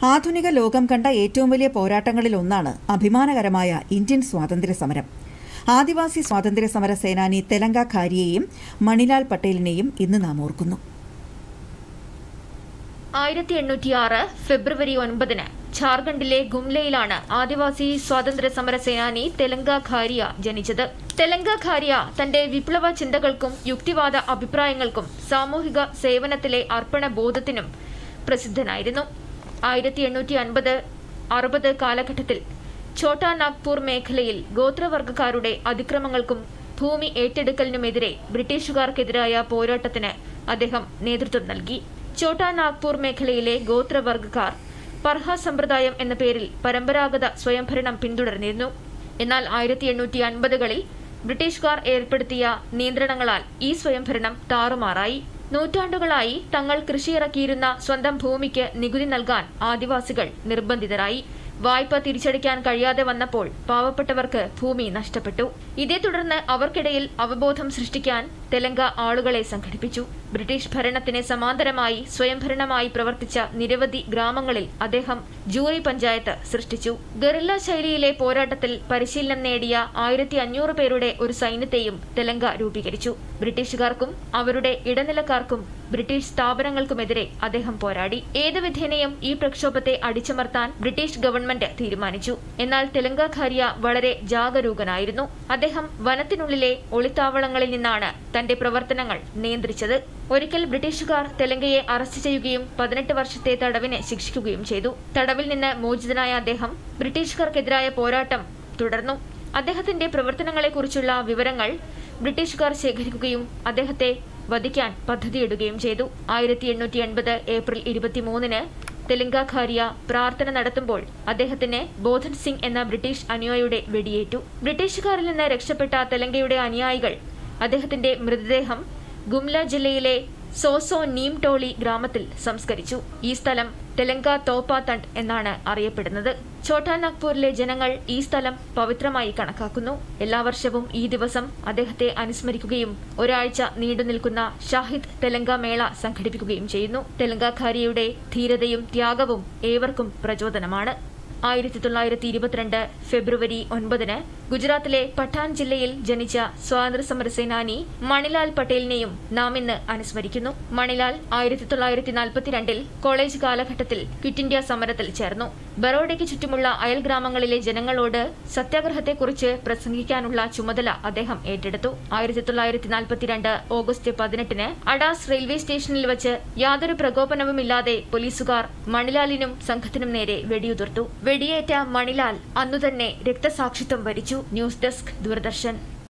ആധുനിക ലോകം കണ്ട ഏറ്റവും വലിയ പോരാട്ടങ്ങളിലൊന്നാണ് അഭിമാനകരമായ ഇന്ത്യൻ സ്വാതന്ത്ര്യ സമരം ആദിവാസി സ്വാതന്ത്ര്യ സമര സേനാനി തെലങ്ക ഖാരിയെയും മണിലാൽ പട്ടേലിനെയും ഇന്ന് നാം ഓർക്കുന്നു ആയിരത്തി എണ്ണൂറ്റിയാറ് ഫെബ്രുവരി ഒൻപതിന് ഝാർഖണ്ഡിലെ ഗുംലയിലാണ് ആദിവാസി സ്വാതന്ത്ര്യ സമര സേനാനി തെലങ്ക ഖാരിയ ജനിച്ചത് തെലങ്ക ഖാരിയ തന്റെ വിപ്ലവ ചിന്തകൾക്കും യുക്തിവാദ അഭിപ്രായങ്ങൾക്കും സാമൂഹിക സേവനത്തിലെ അർപ്പണ ബോധത്തിനും പ്രസിദ്ധനായിരുന്നു ആയിരത്തി എണ്ണൂറ്റി അൻപത് അറുപത് കാലഘട്ടത്തിൽ ഛോട്ടാ നാഗ്പൂർ മേഖലയിൽ ഗോത്രവർഗക്കാരുടെ അതിക്രമങ്ങൾക്കും ഭൂമി ഏറ്റെടുക്കലിനുമെതിരെ ബ്രിട്ടീഷുകാർക്കെതിരായ പോരാട്ടത്തിന് അദ്ദേഹം നേതൃത്വം നൽകി ഛോട്ടാ നാഗ്പൂർ മേഖലയിലെ ഗോത്രവർഗക്കാർ പർഹ സമ്പ്രദായം എന്ന പേരിൽ പരമ്പരാഗത സ്വയംഭരണം പിന്തുടർന്നിരുന്നു എന്നാൽ ആയിരത്തി എണ്ണൂറ്റി അൻപതുകളിൽ ബ്രിട്ടീഷുകാർ ഏർപ്പെടുത്തിയ നിയന്ത്രണങ്ങളാൽ ഈ സ്വയംഭരണം താറുമാറായി നൂറ്റാണ്ടുകളായി തങ്ങൾ കൃഷിയിറക്കിയിരുന്ന സ്വന്തം ഭൂമിക്ക് നികുതി നൽകാൻ ആദിവാസികൾ നിർബന്ധിതരായി വായ്പ തിരിച്ചടയ്ക്കാൻ കഴിയാതെ വന്നപ്പോൾ പാവപ്പെട്ടവർക്ക് ഭൂമി നഷ്ടപ്പെട്ടു ഇതേ തുടർന്ന് അവർക്കിടയിൽ അവബോധം സൃഷ്ടിക്കാൻ തെലങ്ക ആളുകളെ സംഘടിപ്പിച്ചു ബ്രിട്ടീഷ് ഭരണത്തിന് സമാന്തരമായി സ്വയംഭരണമായി പ്രവർത്തിച്ച നിരവധി ഗ്രാമങ്ങളിൽ അദ്ദേഹം ജൂറി പഞ്ചായത്ത് സൃഷ്ടിച്ചു ഗറില്ല ശൈലിയിലെ പോരാട്ടത്തിൽ പരിശീലനം നേടിയ ആയിരത്തി അഞ്ഞൂറ് പേരുടെ ഒരു സൈന്യത്തെയും തെലങ്ക രൂപീകരിച്ചു ബ്രിട്ടീഷുകാർക്കും അവരുടെ ഇടനിലക്കാർക്കും ബ്രിട്ടീഷ് സ്ഥാപനങ്ങൾക്കുമെതിരെ അദ്ദേഹം പോരാടി ഏത് വിധേനയും ഈ പ്രക്ഷോഭത്തെ അടിച്ചമർത്താൻ ബ്രിട്ടീഷ് ഗവൺമെന്റ് തീരുമാനിച്ചു എന്നാൽ തെലങ്ക ഖാരിയ വളരെ ജാഗരൂകനായിരുന്നു അദ്ദേഹം വനത്തിനുള്ളിലെ ഒളിത്താവളങ്ങളിൽ നിന്നാണ് തന്റെ പ്രവർത്തനങ്ങൾ നിയന്ത്രിച്ചത് ഒരിക്കൽ ബ്രിട്ടീഷുകാർ തെലങ്കയെ അറസ്റ്റ് ചെയ്യുകയും പതിനെട്ട് വർഷത്തെ തടവിന് ശിക്ഷിക്കുകയും ചെയ്തു തടവിൽ നിന്ന് മോചിതനായ അദ്ദേഹം ബ്രിട്ടീഷുകാർക്കെതിരായ പോരാട്ടം തുടർന്നു അദ്ദേഹത്തിന്റെ പ്രവർത്തനങ്ങളെക്കുറിച്ചുള്ള വിവരങ്ങൾ ബ്രിട്ടീഷുകാർ ശേഖരിക്കുകയും അദ്ദേഹത്തെ വധിക്കാൻ പദ്ധതിയിടുകയും ചെയ്തു ആയിരത്തി എണ്ണൂറ്റി എൺപത് ഏപ്രിൽ ഇരുപത്തിമൂന്നിന് തെലങ്കാഖാരിയ പ്രാർത്ഥന നടത്തുമ്പോൾ അദ്ദേഹത്തിന് ബോധൻ സിംഗ് എന്ന ബ്രിട്ടീഷ് അനുയായിയുടെ വെടിയേറ്റു ബ്രിട്ടീഷുകാരിൽ നിന്ന് രക്ഷപ്പെട്ട തെലങ്കയുടെ അനുയായികൾ അദ്ദേഹത്തിന്റെ മൃതദേഹം ഗുംല ജില്ലയിലെ സോസോ നീംടോളി ഗ്രാമത്തിൽ സംസ്കരിച്ചു ഈ സ്ഥലം തെലങ്ക തോപ്പാതണ്ട് എന്നാണ് അറിയപ്പെടുന്നത് ഛോട്ടാ നാഗ്പൂരിലെ ജനങ്ങൾ ഈ സ്ഥലം പവിത്രമായി കണക്കാക്കുന്നു എല്ലാ വർഷവും ഈ ദിവസം അദ്ദേഹത്തെ അനുസ്മരിക്കുകയും ഒരാഴ്ച നീണ്ടുനിൽക്കുന്ന ഷാഹിദ് തെലങ്ക മേള സംഘടിപ്പിക്കുകയും ചെയ്യുന്നു തെലങ്കാഖാരിയുടെ ധീരതയും ത്യാഗവും ഏവർക്കും പ്രചോദനമാണ് ആയിരത്തി തൊള്ളായിരത്തി ഇരുപത്തിരണ്ട് ഫെബ്രുവരി ഒൻപതിന് ഗുജറാത്തിലെ പഠാൻ ജില്ലയിൽ ജനിച്ച സ്വാതന്ത്ര്യ സമര സേനാനി മണിലാൽ പട്ടേലിനെയും നാം ഇന്ന് അനുസ്മരിക്കുന്നു മണിലാൽ ആയിരത്തി തൊള്ളായിരത്തി നാൽപ്പത്തിരണ്ടിൽ കോളേജ് കാലഘട്ടത്തിൽ ക്വിറ്റ് ഇന്ത്യ സമരത്തിൽ ചേർന്നു ബറോഡയ്ക്ക് ചുറ്റുമുള്ള അയൽ ഗ്രാമങ്ങളിലെ ജനങ്ങളോട് സത്യാഗ്രഹത്തെക്കുറിച്ച് പ്രസംഗിക്കാനുള്ള ചുമതല അദ്ദേഹം ഏറ്റെടുത്തു ആയിരത്തി തൊള്ളായിരത്തി നാൽപ്പത്തിരണ്ട് ഓഗസ്റ്റ് പതിനെട്ടിന് അഡാസ് റെയിൽവേ സ്റ്റേഷനിൽ വെച്ച് യാതൊരു പ്രകോപനവുമില്ലാതെ പോലീസുകാർ മണിലാലിനും സംഘത്തിനും നേരെ വെടിയുതിർത്തു വെടിയേറ്റ മണിലാൽ അന്നുതന്നെ രക്തസാക്ഷിത്വം വരിച്ചു ന്യൂസ് ഡെസ്ക് ദൂരദർശൻ